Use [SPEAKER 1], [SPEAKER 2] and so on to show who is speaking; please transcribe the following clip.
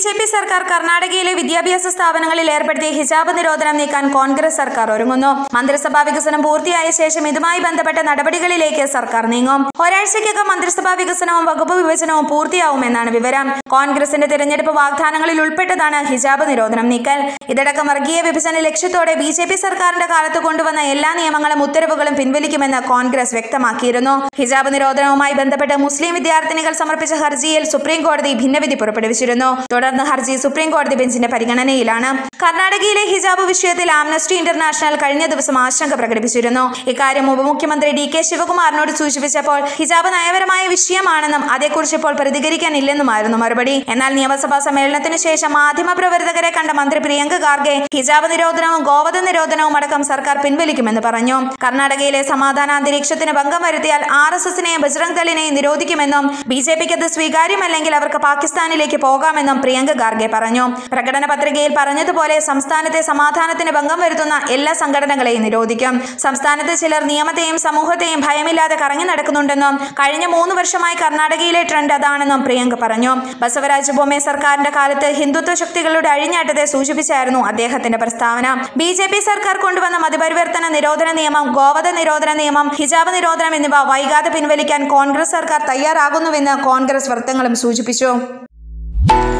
[SPEAKER 1] J P സർക്കാർ കർണാടകയിലെ വിദ്യാഭ്യാസ സ്ഥാപനങ്ങളിൽ ഏർപ്പെടുത്തിയ ഹിജാബ് നിരോധനം നീക്കാൻ കോൺഗ്രസ് സർക്കാർ ഒരുങ്ങുന്നു മന്ത്രിസഭാ വികസനം പൂർത്തിയായ ശേഷം ഇതുമായി ബന്ധപ്പെട്ട നടപടികളിലേക്ക് സർക്കാർ നീങ്ങും ഒരാഴ്ചയ്ക്കകം മന്ത്രിസഭാ വികസനവും വകുപ്പ് വിഭജനവും പൂർത്തിയാവുമെന്നാണ് വിവരം കോൺഗ്രസിന്റെ തിരഞ്ഞെടുപ്പ് വാഗ്ദാനങ്ങളിൽ ഉൾപ്പെട്ടതാണ് ഹിജാബ് നിരോധനം നീക്കൽ ഇതടക്കം വർഗീയ വിഭജന ലക്ഷ്യത്തോടെ ബി ജെ പി സർക്കാരിന്റെ കാലത്ത് കൊണ്ടുവന്ന എല്ലാ നിയമങ്ങളും ഉത്തരവുകളും പിൻവലിക്കുമെന്ന് കോൺഗ്രസ് വ്യക്തമാക്കിയിരുന്നു ഹിജാബ് നിരോധനവുമായി ബന്ധപ്പെട്ട് മുസ്ലിം വിദ്യാർത്ഥിനികൾ സമർപ്പിച്ച ഹർജിയിൽ സുപ്രീം കോടതി ഭിന്നവിധി പുറപ്പെടുവിച്ചിരുന്നു തുടർന്ന് ഹർജി സുപ്രീം കോടതി ബെഞ്ചിന്റെ പരിഗണനയിലാണ് കർണാടകയിലെ ഹിജാബ് വിഷയത്തിൽ ആംനസ്റ്റി ഇന്റർനാഷണൽ കഴിഞ്ഞ ദിവസം ആശങ്ക പ്രകടിപ്പിച്ചിരുന്നു ഇക്കാര്യം ഉപമുഖ്യമന്ത്രി ഡി കെ ശിവകുമാറിനോട് സൂചിപ്പിച്ചപ്പോൾ ഹിജാബ് നയപരമായ വിഷയമാണെന്നും അതേക്കുറിച്ച് ഇപ്പോൾ പ്രതികരിക്കാനില്ലെന്നുമായിരുന്നു മറുപടി എന്നാൽ നിയമസഭാ സമ്മേളനത്തിന് ശേഷം മാധ്യമപ്രവർത്തകരെ കണ്ട മന്ത്രി പ്രിയങ്ക ഖാർഗെ ഹിജാബ് നിരോധനവും ഗോവധ നിരോധനവും അടക്കം സർക്കാർ പിൻവലിക്കുമെന്ന് പറഞ്ഞു കർണാടകയിലെ സമാധാന അന്തരീക്ഷത്തിന് ഭംഗം വരുത്തിയാൽ ആർ എസ് എസിനെയും ബജ്രംഗ് ദളിനെയും നിരോധിക്കുമെന്നും ബി ജെ പിക്ക് അത് സ്വീകാര്യമല്ലെങ്കിൽ അവർക്ക് പാകിസ്ഥാനിലേക്ക് പോകാമെന്നും പ്രിയങ്ക ഖാർഗെ പറഞ്ഞു പ്രകടന പത്രികയിൽ പറഞ്ഞതുപോലെ സംസ്ഥാനത്തെ സമാധാനത്തിന് ഭംഗം വരുത്തുന്ന എല്ലാ സംഘടനകളെയും നിരോധിക്കും സംസ്ഥാനത്ത് ചിലർ നിയമത്തെയും സമൂഹത്തെയും ഭയമില്ലാതെ കറങ്ങി നടക്കുന്നുണ്ടെന്നും കഴിഞ്ഞ മൂന്ന് വർഷമായി കർണാടകയിലെ ട്രെൻഡ് അതാണെന്നും പ്രിയങ്ക പറഞ്ഞു ബസവരാജ ബൊമ്മെ സർക്കാരിന്റെ കാലത്ത് ഹിന്ദുത്വ ശക്തികളുടെ അഴിഞ്ഞാട്ടത്തെ സൂചിപ്പിച്ചായിരുന്നു അദ്ദേഹത്തിന്റെ പ്രസ്താവന ബി ജെ പി സർക്കാർ കൊണ്ടുവന്ന മതപരിവർത്തന നിരോധന നിയമം ഗോവധ നിരോധന നിയമം ഹിജാബ് നിരോധനം എന്നിവ വൈകാതെ പിൻവലിക്കാൻ കോൺഗ്രസ് സർക്കാർ തയ്യാറാകുന്നുവെന്ന് കോൺഗ്രസ് വൃത്തങ്ങളും സൂചിപ്പിച്ചു